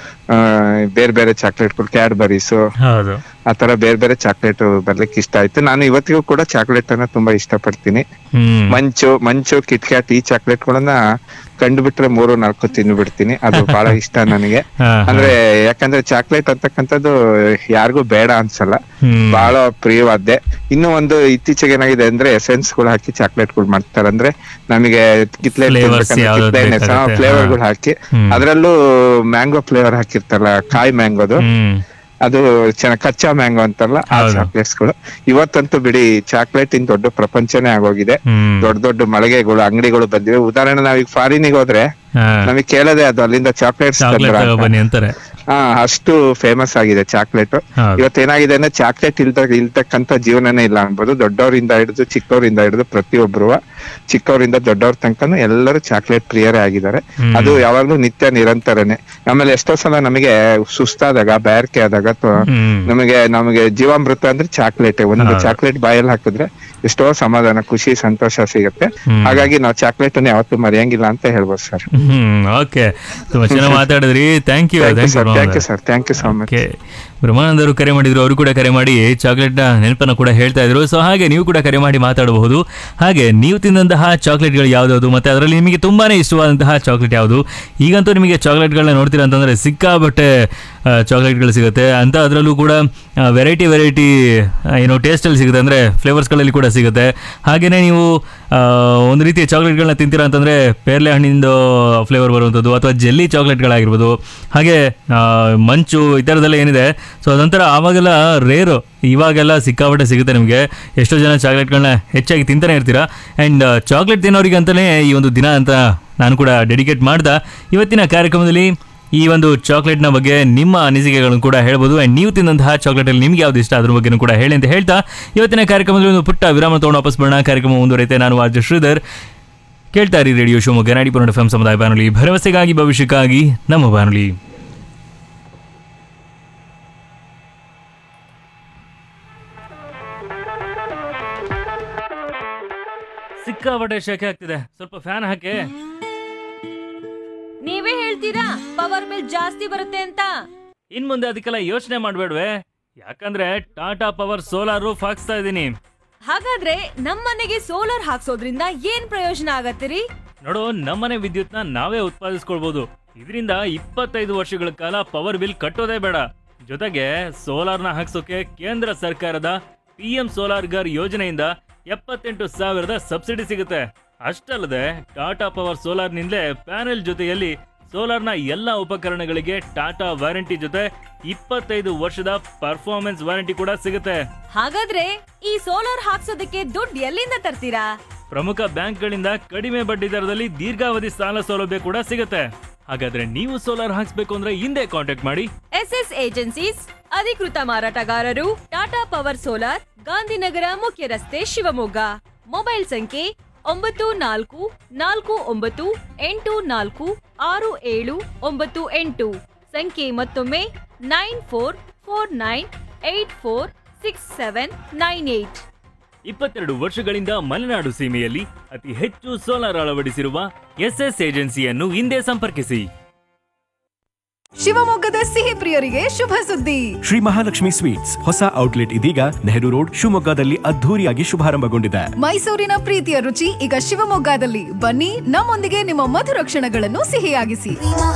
ಬೇರೆ ಬೇರೆ ಚಾಕ್ಲೇಟ್ಗಳು ಕ್ಯಾಡ್ಬರೀಸು ಹೌದು ಆ ತರ ಬೇರೆ ಬೇರೆ ಚಾಕ್ಲೇಟ್ ಬರ್ಲಿಕ್ಕೆ ಇಷ್ಟ ಆಯ್ತು ನಾನು ಇವತ್ತಿಗೂ ಕೂಡ ಚಾಕ್ಲೇಟ್ ಅನ್ನ ತುಂಬಾ ಇಷ್ಟಪಡ್ತೀನಿ ಹ್ಮ್ ಮಂಚು ಮಂಚು ಕಿಟ್ ಕ್ಯಾಟ್ ಈ ಚಾಕ್ಲೇಟ್ ಗಳನ್ನ ಕಂಡು ಬಿಟ್ರೆ ಮೂರು ನಾಲ್ಕು ತಿಂದು ಬಿಡ್ತೀನಿ ಅದು ಬಹಳ ಇಷ್ಟ ನನಗೆ ಹಾ, ಹಾ. ಅಂದ್ರೆ ಯಾಕಂದ್ರೆ ಚಾಕ್ಲೇಟ್ ಅಂತಕ್ಕಂಥದ್ದು ಯಾರಿಗೂ ಬೇಡ ಅನ್ಸಲ್ಲ ಹ್ಮ್. ಬಹಳ ಪ್ರಿಯವಾದ್ದೆ ಇನ್ನು ಒಂದು ಇತ್ತೀಚೆಗೆ ಏನಾಗಿದೆ ಅಂದ್ರೆ ಎಸೆನ್ಸ್ ಗಳು ಹಾಕಿ ಚಾಕ್ಲೇಟ್ ಗಳು ಮಾಡ್ತಾರೆ ಅಂದ್ರೆ ನಮಗೆ ಕಿತ್ಲೆ Flavours ಯಾವ್ದು ಬೇಕಾಗುತ್ತೆ, ಫ್ಲೇವರ್ ಹಾ. ಗಳು ಹಾಕಿ ಹ್ಮ್. ಅದ್ರಲ್ಲೂ ಮ್ಯಾಂಗೋ ಫ್ಲೇವರ್ ಹಾಕಿರ್ತಾರಲ್ಲ ಕಾಯಿ ಮ್ಯಾಂಗೋದು ಹ್ಮ್ ಅದು ಚೆನ್ನಾಗ್ ಕಚ್ಚಾ ಮ್ಯಾಂಗೋ ಅಂತಾರಲ್ಲ ಆ ಹೌದು. ಚಾಕ್ಲೇಟ್ಸ್ ಗಳು ಇವತ್ತಂತೂ ಬಿಡಿ ಚಾಕ್ಲೇಟ್ ಇನ್ ದೊಡ್ಡ ಪ್ರಪಂಚನೇ ಆಗೋಗಿದೆ ಹ್ಮ್ ದೊಡ್ಡ ದೊಡ್ಡ ಮಳಿಗೆಗಳು ಅಂಗಡಿಗಳು ಬಂದಿವೆ ಉದಾಹರಣೆ ನಾವೀಗ ಫಾರಿನಿಗೆ ಹೋದ್ರೆ ಹಾ. ನಮಗೆ ಕೇಳದೆ ಅದು ಅಲ್ಲಿಂದ ಚಾಕ್ಲೇಟ್ಸ್ ಚಾಕ್ಲೇಟ್ ತಗೊಬನ್ನಿ ಅಂತಾರೆ ಹಾ ಅಷ್ಟು ಫೇಮಸ್ ಆಗಿದೆ ಚಾಕ್ಲೇಟ್ ಹೌದು. ಇವತ್ತೇನಾಗಿದೆ ಅಂದ್ರೆ ಚಾಕ್ಲೇಟ್ ಇಲ್ದ ಇಲ್ತಕ್ಕಂತ ಜೀವನನೇ ಇಲ್ಲ ಅನ್ಬೋದು ದೊಡ್ಡವರಿಂದ ಹಿಡಿದು ಚಿಕ್ಕವರಿಂದ ಹಿಡಿದು ಪ್ರತಿಯೊಬ್ರು ಚಿಕ್ಕವರಿಂದ ದೊಡ್ಡವ್ರ ತನಕನು ಎಲ್ಲರೂ ಚಾಕ್ಲೇಟ್ ಪ್ರಿಯರೇ ಆಗಿದ್ದಾರೆ ಹ್ಮ್. ಅದು ಯಾವಾಗ್ಲೂ ನಿತ್ಯ ನಿರಂತರನೇ ಆಮೇಲೆ ಎಷ್ಟೋ ಸಲ ನಮಗೆ ಸುಸ್ತಾದಾಗ ಬ್ಯಾರ್ಕೆ ಆದಾಗ ಅಥವಾ ಹ್ಮ್. ನಮಗೆ ನಮಗೆ ಜೀವಾಮೃತ ಅಂದ್ರೆ ಚಾಕ್ಲೇಟ್ ಒಂದು ಹೌದು. ಚಾಕ್ಲೇಟ್ ಬಾಯಲ್ಲಿ ಹಾಕಿದ್ರೆ ಎಷ್ಟೋ ಸಮಾಧಾನ ಖುಷಿ ಸಂತೋಷ ಸಿಗುತ್ತೆ ಹ್ಮ್. ಹಾಗಾಗಿ ನಾವು ಚಾಕ್ಲೇಟ್ ಅನ್ನ ಯಾವತ್ತೂ ಮರೆಯಂಗಿಲ್ಲ ಅಂತ ಹೇಳ್ಬೋದು ಸರ್ ಹ್ಮ್ ಓಕೆ ತುಂಬಾ ಚೆನ್ನಾಗಿ ಮಾತಾಡಿದ್ರಿ thank you thank you thank sir thank you you sir thank you so much okay ಬ್ರಹ್ಮಾನಂದರು ಕರೆ ಮಾಡಿದ್ರು ಅವರು ಕೂಡ ಕರೆ ಮಾಡಿ ಚಾಕ್ಲೇಟ್ನ ನೆನಪನ್ನು ಕೂಡ ಹೇಳ್ತಾ ಇದ್ರು ಸೊ ಹಾಗೆ ನೀವು ಕೂಡ ಕರೆ ಮಾಡಿ ಮಾತಾಡಬಹುದು ಹಾಗೆ ನೀವು ತಿಂದಂತಹ ಚಾಕ್ಲೇಟ್ಗಳು ಯಾವ್ದಾವುದು ಮತ್ತೆ ಅದರಲ್ಲಿ ನಿಮಗೆ ತುಂಬಾನೇ ಇಷ್ಟವಾದಂತಹ ಚಾಕ್ಲೇಟ್ ಯಾವುದು ಈಗಂತೂ ನಿಮಗೆ ಚಾಕ್ಲೇಟ್ಗಳನ್ನ ನೋಡ್ತೀರಾ ಅಂತಂದ್ರೆ ಸಿಕ್ಕಾಬಟ್ಟೆ ಆ, ಚಾಕ್ಲೇಟ್ಗಳು ಸಿಗುತ್ತೆ ಅಂತ ಅದರಲ್ಲೂ ಕೂಡ ವೆರೈಟಿ ವೆರೈಟಿ ಏನೋ ಟೇಸ್ಟಲ್ಲಿ ಸಿಗುತ್ತೆ ಅಂದರೆ ಫ್ಲೇವರ್ಸ್ಗಳಲ್ಲಿ ಕೂಡ ಸಿಗುತ್ತೆ ಹಾಗೆಯೇ ನೀವು ಆ, ಒಂದು ರೀತಿಯ ಚಾಕ್ಲೇಟ್ಗಳನ್ನ ತಿಂತೀರಾ ಅಂತಂದರೆ ಪೇರ್ಲೆ ಹಣ್ಣಿಂದು ಫ್ಲೇವರ್ ಬರುವಂಥದ್ದು ಅಥವಾ ಜೆಲ್ಲಿ ಚಾಕ್ಲೇಟ್ಗಳಾಗಿರ್ಬೋದು ಹಾಗೆ ಆ, ಮಂಚು ಈ ಥರದ್ದೆಲ್ಲ ಏನಿದೆ ಸೊ ಅದೊಂಥರ ಆವಾಗೆಲ್ಲ ರೇರು ಇವಾಗೆಲ್ಲ ಸಿಕ್ಕಾಪಟ್ಟೆ ಸಿಗುತ್ತೆ ನಿಮಗೆ ಎಷ್ಟೋ ಜನ ಚಾಕ್ಲೇಟ್ಗಳನ್ನ ಹೆಚ್ಚಾಗಿ ತಿಂತಾನೆ ಇರ್ತೀರಾ ಆ್ಯಂಡ್ ಚಾಕ್ಲೇಟ್ ತಿನ್ನೋರಿಗೆ ಅಂತಲೇ ಈ ಒಂದು ದಿನ ಅಂತ ನಾನು ಕೂಡ ಡೆಡಿಕೇಟ್ ಮಾಡ್ದ ಇವತ್ತಿನ ಕಾರ್ಯಕ್ರಮದಲ್ಲಿ ಈ ಒಂದು ಚಾಕ್ಲೇಟ್ನ ಬಗ್ಗೆ ನಿಮ್ಮ ಅನಿಸಿಕೆಗಳನ್ನು ಕೂಡ ಹೇಳ್ಬೋದು ಆ್ಯಂಡ್ ನೀವು ತಿಂದಂತಹ ಚಾಕ್ಲೇಟಲ್ಲಿ ನಿಮ್ಗೆ ಯಾವ್ದು ಇಷ್ಟ ಅದ್ರ ಬಗ್ಗೆನೂ ಕೂಡ ಹೇಳಿ ಅಂತ ಹೇಳ್ತಾ ಇವತ್ತಿನ ಕಾರ್ಯಕ್ರಮದಲ್ಲಿ ಒಂದು ಪುಟ್ಟ ವಿರಾಮ ತೊಗೊಂಡು ವಾಪಸ್ ಬರೋಣ ಕಾರ್ಯಕ್ರಮ ಮುಂದುವರಿತೆ ನಾನು ಆರ್ಜ ಶ್ರೀಧರ್ ಕೇಳ್ತಾ ಇರಿ ರೇಡಿಯೋ ಶಿವಮೊಗ್ಗ ನಾಡಿ ಪುರಾಣ ಎಫ್ ಸಮುದಾಯ ಬಾನುಲಿ ಭರವಸೆಗಾಗಿ ಭವಿಷ್ಯಕ್ಕಾಗಿ ನಮ್ಮ ಬಾನುಲಿ ಸಿಕ್ಕಾಪಟ್ಟೆ ಶೆಕೆ ಆಗ್ತಿದೆ ಸ್ವಲ್ಪ ಫ್ಯಾನ್ ಹಾಕಿ ನೀವೇ ಹೇಳ್ತೀರಾ ಪವರ್ ಬಿಲ್ ಜಾಸ್ತಿ ಬರುತ್ತೆ ಅಂತ ಇನ್ ಮುಂದೆ ಅದಕ್ಕೆಲ್ಲ ಯೋಚನೆ ಮಾಡಬೇಡ್ವೆ ಯಾಕಂದ್ರೆ ಟಾಟಾ ಪವರ್ ಸೋಲಾರ್ ರೂಫ್ ಹಾಕ್ಸ್ತಾ ಇದ್ದೀನಿ ಹಾಗಾದ್ರೆ ನಮ್ಮನೆಗೆ ಸೋಲಾರ್ ಹಾಕ್ಸೋದ್ರಿಂದ ಏನ್ ಪ್ರಯೋಜನ ಆಗತ್ತಿರಿ ನೋಡು ನಮ್ಮನೆ ವಿದ್ಯುತ್ನ ನಾವೇ ಉತ್ಪಾದಿಸ್ಕೊಳ್ಬಹುದು ಇದರಿಂದ ಇಪ್ಪತ್ತೈದು ವರ್ಷಗಳ ಕಾಲ ಪವರ್ ಬಿಲ್ ಕಟ್ಟೋದೇ ಬೇಡ ಜೊತೆಗೆ ಸೋಲಾರ್ನ ಹಾಕ್ಸೋಕೆ ಕೇಂದ್ರ ಸರ್ಕಾರದ ಪಿ ಎಂ ಸೋಲಾರ್ ಗರ್ ಯೋಜನೆಯಿಂದ ಎಪ್ಪತ್ತೆಂಟು ಸಾವಿರದ ಸಬ್ಸಿಡಿ ಸಿಗುತ್ತೆ ಅಷ್ಟಲ್ಲದೆ ಟಾಟಾ ಪವರ್ ಸೋಲಾರ್ನಿಂದಲೇ ಪ್ಯಾನೆಲ್ ಜೊತೆಯಲ್ಲಿ ಸೋಲಾರ್ನ ಎಲ್ಲ ಉಪಕರಣಗಳಿಗೆ ಟಾಟಾ ವಾರಂಟಿ ಜೊತೆ ಇಪ್ಪತ್ತೈದು ವರ್ಷದ ಪರ್ಫಾರ್ಮೆನ್ಸ್ ವಾರಂಟಿ ಕೂಡ ಸಿಗುತ್ತೆ ಹಾಗಾದ್ರೆ ಈ ಸೋಲಾರ್ ಹಾಕ್ಸೋದಕ್ಕೆ ದುಡ್ಡು ಎಲ್ಲಿಂದ ತರ್ತೀರಾ ಪ್ರಮುಖ ಬ್ಯಾಂಕ್ಗಳಿಂದ ಕಡಿಮೆ ಬಡ್ಡಿ ದರದಲ್ಲಿ ದೀರ್ಘಾವಧಿ ಸಾಲ ಸೌಲಭ್ಯ ಕೂಡ ಸಿಗುತ್ತೆ ಹಾಗಾದ್ರೆ ನೀವು ಸೋಲಾರ್ ಹಾಕ್ಸ್ಬೇಕು ಅಂದ್ರೆ ಹಿಂದೆ ಕಾಂಟ್ಯಾಕ್ಟ್ ಮಾಡಿ ಎಸ್ ಎಸ್ ಏಜೆನ್ಸೀಸ್ ಅಧಿಕೃತ ಮಾರಾಟಗಾರರು ಟಾಟಾ ಪವರ್ ಸೋಲಾರ್ ಗಾಂಧಿನಗರ ಮುಖ್ಯ ರಸ್ತೆ ಶಿವಮೊಗ್ಗ ಮೊಬೈಲ್ ಸಂಖ್ಯೆ ಒಂಬತ್ತು ನಾಲ್ಕು ನಾಲ್ಕು ಒಂಬತ್ತು ಎಂಟು ನಾಲ್ಕು ಆರು ಏಳು ಒಂಬತ್ತು ಎಂಟು ಸಂಖ್ಯೆ ಮತ್ತೊಮ್ಮೆ nine four four nine eight four six seven nine eight ಇಪ್ಪತ್ತೆರಡು ವರ್ಷಗಳಿಂದ ಮಲೆನಾಡು ಸೀಮೆಯಲ್ಲಿ ಅತಿ ಹೆಚ್ಚು ಸೋಲಾರ್ ಅಳವಡಿಸಿರುವ ಎಸ್ಎಸ್ ಏಜೆನ್ಸಿಯನ್ನು ಹಿಂದೆ ಸಂಪರ್ಕಿಸಿ ಶಿವಮೊಗ್ಗದ ಸಿಹಿ ಪ್ರಿಯರಿಗೆ ಶುಭ ಸುದ್ದಿ ಶ್ರೀ ಮಹಾಲಕ್ಷ್ಮಿ ಸ್ವೀಟ್ಸ್ ಹೊಸ ಔಟ್ಲೆಟ್ ಇದೀಗ ನೆಹರು ರೋಡ್ ಶಿವಮೊಗ್ಗದಲ್ಲಿ ಅದ್ಧೂರಿಯಾಗಿ ಶುಭಾರಂಭಗೊಂಡಿದೆ ಮೈಸೂರಿನ ಪ್ರೀತಿಯ ರುಚಿ ಈಗ ಶಿವಮೊಗ್ಗದಲ್ಲಿ ಬನ್ನಿ ನಮ್ಮೊಂದಿಗೆ ನಿಮ್ಮ ಮಧುರ ಕ್ಷಣಗಳನ್ನು ಸಿಹಿಯಾಗಿಸಿ